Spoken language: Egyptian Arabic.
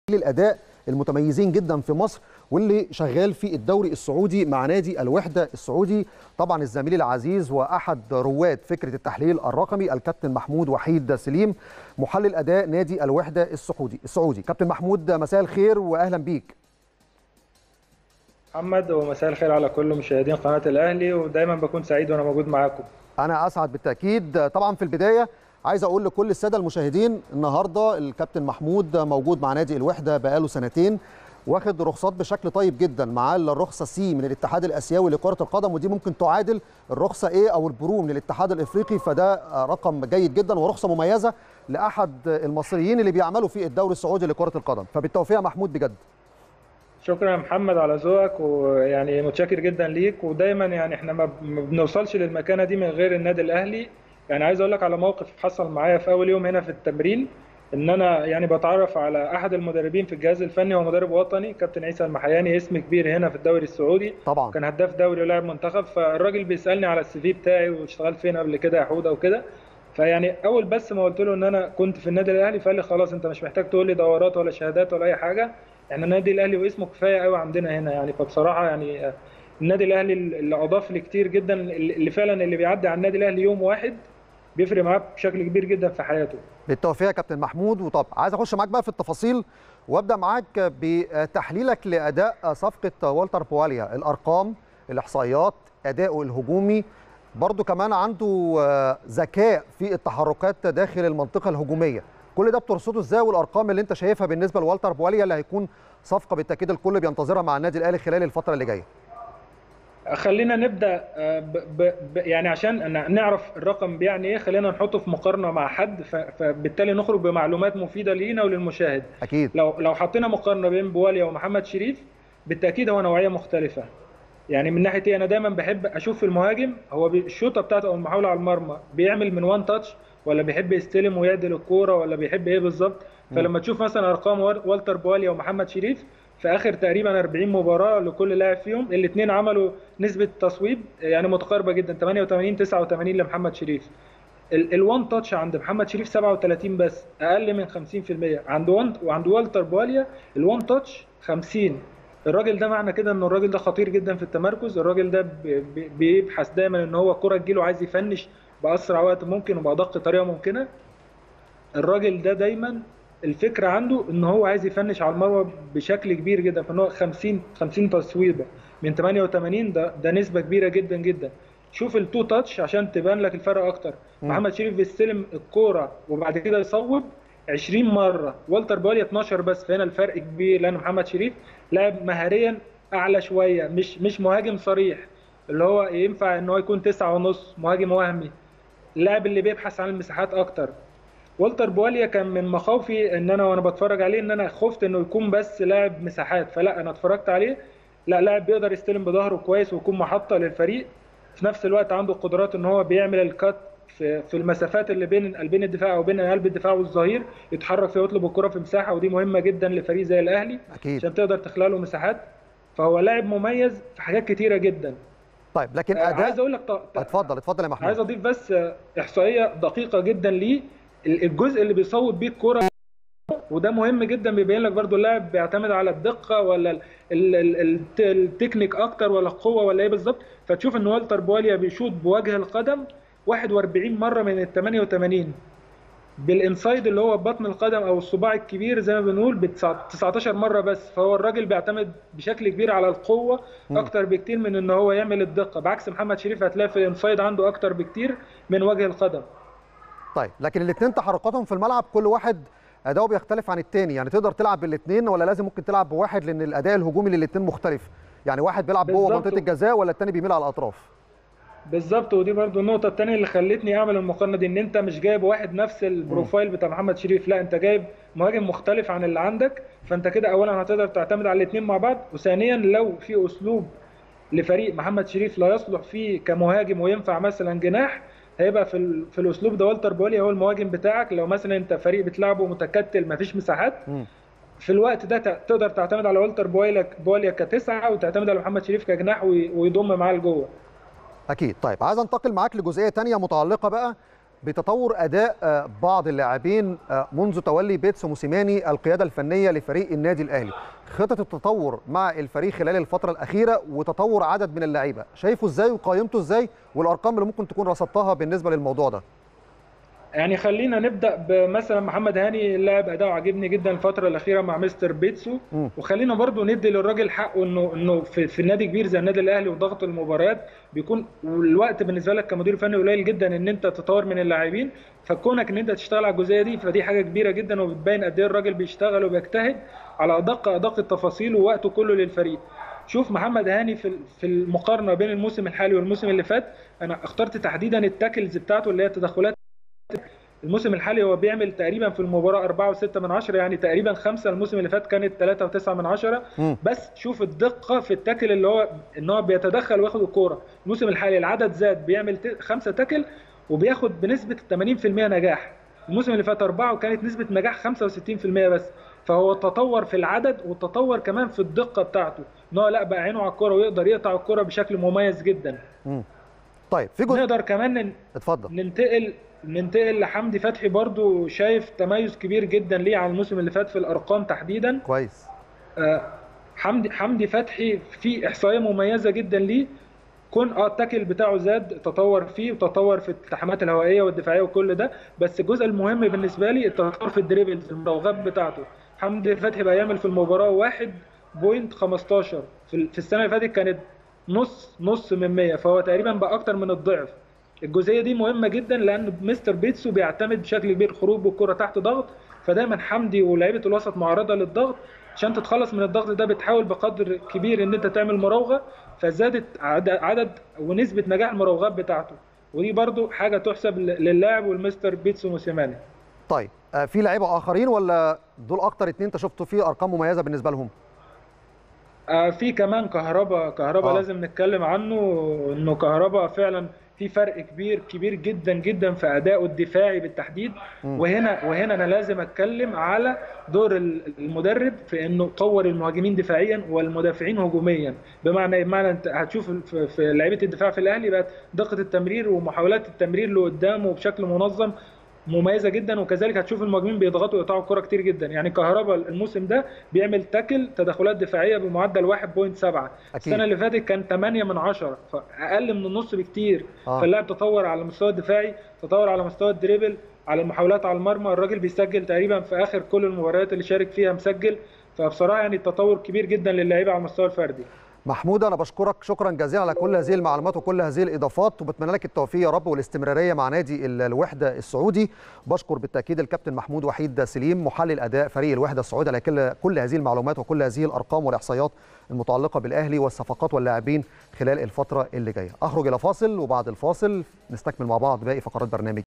الاداء المتميزين جدا في مصر واللي شغال في الدوري السعودي مع نادي الوحده السعودي طبعا الزميل العزيز واحد رواد فكره التحليل الرقمي الكابتن محمود وحيد سليم محلل اداء نادي الوحده السعودي السعودي كابتن محمود مساء الخير واهلا بيك محمد ومساء الخير على كل مشاهدين قناه الاهلي ودايما بكون سعيد وانا موجود معاكم انا اسعد بالتاكيد طبعا في البدايه عايز اقول لكل الساده المشاهدين النهارده الكابتن محمود موجود مع نادي الوحده بقاله سنتين واخد رخصات بشكل طيب جدا معاه الرخصه سي من الاتحاد الاسيوي لكره القدم ودي ممكن تعادل الرخصه ايه او البرو من الاتحاد الافريقي فده رقم جيد جدا ورخصه مميزه لاحد المصريين اللي بيعملوا في الدوري السعودي لكره القدم فبالتوفيق يا محمود بجد شكرا يا محمد على ذوقك ويعني متشكر جدا ليك ودايما يعني احنا ما بنوصلش للمكانه دي من غير النادي الاهلي يعني عايز اقول لك على موقف حصل معايا في اول يوم هنا في التمرين ان انا يعني بتعرف على احد المدربين في الجهاز الفني هو مدرب وطني كابتن عيسى المحياني اسم كبير هنا في الدوري السعودي طبعا كان هداف دوري ولاعب منتخب فالراجل بيسالني على السي في بتاعي واشتغلت فين قبل كده يا حوده وكده فيعني اول بس ما قلت له ان انا كنت في النادي الاهلي فقال لي خلاص انت مش محتاج تقول لي دورات ولا شهادات ولا اي حاجه احنا النادي الاهلي واسمه كفايه قوي عندنا هنا يعني فبصراحه يعني النادي الاهلي اللي اضاف لي كتير جدا اللي فعلا اللي بيعدي على النادي الاهلي يوم واحد بيفرق معاه بشكل كبير جدا في حياته بالتوفيق يا كابتن محمود وطب عايز اخش معاك بقى في التفاصيل وابدا معاك بتحليلك لاداء صفقه والتر بواليا الارقام الاحصائيات اداؤه الهجومي برضه كمان عنده ذكاء في التحركات داخل المنطقه الهجوميه كل ده بترصده ازاي والارقام اللي انت شايفها بالنسبه لوالتر بواليا اللي هيكون صفقه بالتاكيد الكل بينتظرها مع النادي الاهلي خلال الفتره اللي جايه خلينا نبدا ب ب ب يعني عشان نعرف الرقم بيعني ايه خلينا نحطه في مقارنه مع حد فبالتالي نخرج بمعلومات مفيده لينا وللمشاهد اكيد لو لو حطينا مقارنه بين بواليا ومحمد شريف بالتاكيد هو نوعيه مختلفه يعني من ناحيه ايه انا دايما بحب اشوف المهاجم هو الشوطه بتاعته او المحاوله على المرمى بيعمل من وان تاتش ولا بيحب يستلم ويعدل الكوره ولا بيحب ايه بالظبط فلما تشوف مثلا ارقام والتر بواليا ومحمد شريف في اخر تقريبا 40 مباراه لكل لاعب فيهم الاثنين عملوا نسبه تصويب يعني متقاربه جدا 88 89 لمحمد شريف الوان تاتش عند محمد شريف 37 بس اقل من 50% عند وان وعند والتر بواليا الوان تاتش 50 الراجل ده معنى كده ان الراجل ده خطير جدا في التمركز الراجل ده بيبحث دايما ان هو الكره تجيله عايز يفنش باسرع وقت ممكن وبادق طريقه ممكنه الراجل ده دايما الفكره عنده ان هو عايز يفنش على المروه بشكل كبير جدا فان هو 50 50 تصويبه من 88 ده ده نسبه كبيره جدا جدا شوف التو تاتش عشان تبان لك الفرق اكتر م. محمد شريف بيستلم الكوره وبعد كده يصوب 20 مره والتر بواليا 12 بس فهنا الفرق كبير لان محمد شريف لاعب مهاريا اعلى شويه مش مش مهاجم صريح اللي هو ينفع ان هو يكون تسعة ونص مهاجم وهمي اللاعب اللي بيبحث عن المساحات اكتر والتر بواليا كان من مخاوفي ان انا وانا بتفرج عليه ان انا خفت انه يكون بس لاعب مساحات فلا انا اتفرجت عليه لا لاعب بيقدر يستلم بظهره كويس ويكون محطه للفريق في نفس الوقت عنده قدرات ان هو بيعمل الكات في في المسافات اللي بين قلبين الدفاع او بين قلب الدفاع والظهير يتحرك فيها ويطلب الكره في مساحه ودي مهمه جدا لفريق زي الاهلي أكيد. عشان تقدر تخلق له مساحات فهو لاعب مميز في حاجات كتيره جدا طيب لكن اداء عايز اقول لك ط... اتفضل اتفضل يا محمود عايز اضيف بس احصائيه دقيقه جدا ليه الجزء اللي بيصوب بيه الكوره وده مهم جدا بيبين لك برضو اللاعب بيعتمد على الدقه ولا ال ال ال التكنيك اكتر ولا القوه ولا ايه بالظبط فتشوف ان والتر بواليا بيشوط بوجه القدم 41 مره من ال 88 بالانسايد اللي هو بطن القدم او الصباع الكبير زي ما بنقول ب 19 مره بس فهو الراجل بيعتمد بشكل كبير على القوه اكتر بكتير من ان هو يعمل الدقه بعكس محمد شريف هتلاقي في الانسايد عنده اكتر بكتير من وجه القدم طيب لكن الاثنين تحركاتهم في الملعب كل واحد اداؤه بيختلف عن الثاني يعني تقدر تلعب بالاثنين ولا لازم ممكن تلعب بواحد لان الاداء الهجومي للاثنين مختلف يعني واحد بيلعب جوه منطقه الجزاء ولا الثاني بيميل على الاطراف بالظبط ودي برضو النقطه الثانيه اللي خلتني اعمل المقارنه دي ان انت مش جايب واحد نفس البروفايل بتاع محمد شريف لا انت جايب مهاجم مختلف عن اللي عندك فانت كده اولا هتقدر تعتمد على الاثنين مع بعض وثانيا لو في اسلوب لفريق محمد شريف لا يصلح فيه كمهاجم وينفع مثلا جناح هيبقى في في الاسلوب ده والتر بوليا هو المهاجم بتاعك لو مثلا انت فريق بتلعبه متكتل مفيش مساحات م. في الوقت ده تقدر تعتمد على والتر بويلا بوليا كتسعه وتعتمد على محمد شريف كجناح ويضم معاه لجوه اكيد طيب عايز انتقل معاك لجزئيه ثانيه متعلقه بقى بتطور اداء بعض اللاعبين منذ تولي بيتسو موسيماني القياده الفنيه لفريق النادي الاهلي خطط التطور مع الفريق خلال الفتره الاخيره وتطور عدد من اللعيبه شايفه ازاي وقيمته ازاي والارقام اللي ممكن تكون رصدتها بالنسبه للموضوع ده يعني خلينا نبدا بمثلا محمد هاني اللاعب اداؤه عاجبني جدا الفتره الاخيره مع مستر بيتسو م. وخلينا برضو ندي للراجل حقه انه انه في, في النادي كبير زي النادي الاهلي وضغط المباريات بيكون الوقت بالنسبه لك كمدير فني قليل جدا ان انت تطور من اللاعبين فكونك ان انت تشتغل على الجزئيه دي فدي حاجه كبيره جدا وبتبين قد ايه الراجل بيشتغل وبيجتهد على ادق ادق التفاصيل ووقته كله للفريق شوف محمد هاني في في المقارنه بين الموسم الحالي والموسم اللي فات انا اخترت تحديدا التاكلز بتاعته اللي هي التدخلات الموسم الحالي هو بيعمل تقريبا في المباراه 4 و6 من 10 يعني تقريبا خمسه الموسم اللي فات كانت 3 و9 من 10 بس شوف الدقه في التاكل اللي هو ان هو بيتدخل وياخد الكوره الموسم الحالي العدد زاد بيعمل خمسه تاكل وبياخد بنسبه 80% نجاح الموسم اللي فات اربعه وكانت نسبه نجاح 65% بس فهو تطور في العدد وتطور كمان في الدقه بتاعته ان هو لا بقى عينه على الكوره ويقدر يقطع الكوره بشكل مميز جدا م. طيب في جزء نقدر كمان ن... اتفضل ننتقل ننتقل لحمدي فتحي برضو شايف تميز كبير جدا ليه على الموسم اللي فات في الارقام تحديدا كويس آه حمدي حمدي فتحي في احصائيه مميزه جدا ليه كون اه التاكل بتاعه زاد تطور فيه وتطور في الالتحامات الهوائيه والدفاعيه وكل ده بس الجزء المهم بالنسبه لي التطور في الدريبلز المراوغات بتاعته حمدي فتحي بقى يعمل في المباراه 1.15 في السنه اللي فاتت كانت نص نص من 100 فهو تقريبا بقى اكتر من الضعف الجزئيه دي مهمه جدا لان مستر بيتسو بيعتمد بشكل كبير خروج بالكره تحت ضغط فدايما حمدي ولاعيبه الوسط معرضه للضغط عشان تتخلص من الضغط ده بتحاول بقدر كبير ان انت تعمل مراوغه فزادت عدد ونسبه نجاح المراوغات بتاعته ودي برضو حاجه تحسب للاعب والمستر بيتسو موسيماني طيب في لعيبه اخرين ولا دول اكتر اتنين انت شفتوا فيه ارقام مميزه بالنسبه لهم في كمان كهربا كهربا آه. لازم نتكلم عنه انه كهربا فعلا في فرق كبير كبير جدا جدا في ادائه الدفاعي بالتحديد م. وهنا وهنا انا لازم اتكلم على دور المدرب في انه طور المهاجمين دفاعيا والمدافعين هجوميا بمعنى بمعنى انت هتشوف في, في لعيبه الدفاع في الاهلي بقت دقه التمرير ومحاولات التمرير لقدام بشكل منظم مميزه جدا وكذلك هتشوف المهاجمين بيضغطوا ويقطعوا الكره كتير جدا يعني كهربا الموسم ده بيعمل تاكل تدخلات دفاعيه بمعدل 1.7 السنه اللي فاتت كان 8 من 10 فاقل من النص بكتير آه. فاللاعب تطور على المستوى الدفاعي تطور على مستوى الدريبل على المحاولات على المرمى الراجل بيسجل تقريبا في اخر كل المباريات اللي شارك فيها مسجل فبصراحه يعني التطور كبير جدا للاعيبه على المستوى الفردي محمود انا بشكرك شكرا جزيلا على كل هذه المعلومات وكل هذه الاضافات وبتمنى لك التوفيق يا رب والاستمراريه مع نادي الوحده السعودي بشكر بالتاكيد الكابتن محمود وحيد سليم محلل اداء فريق الوحده السعودي على كل كل هذه المعلومات وكل هذه الارقام والاحصائيات المتعلقه بالاهلي والصفقات واللاعبين خلال الفتره اللي جايه اخرج الى فاصل وبعد الفاصل نستكمل مع بعض باقي فقرات برنامج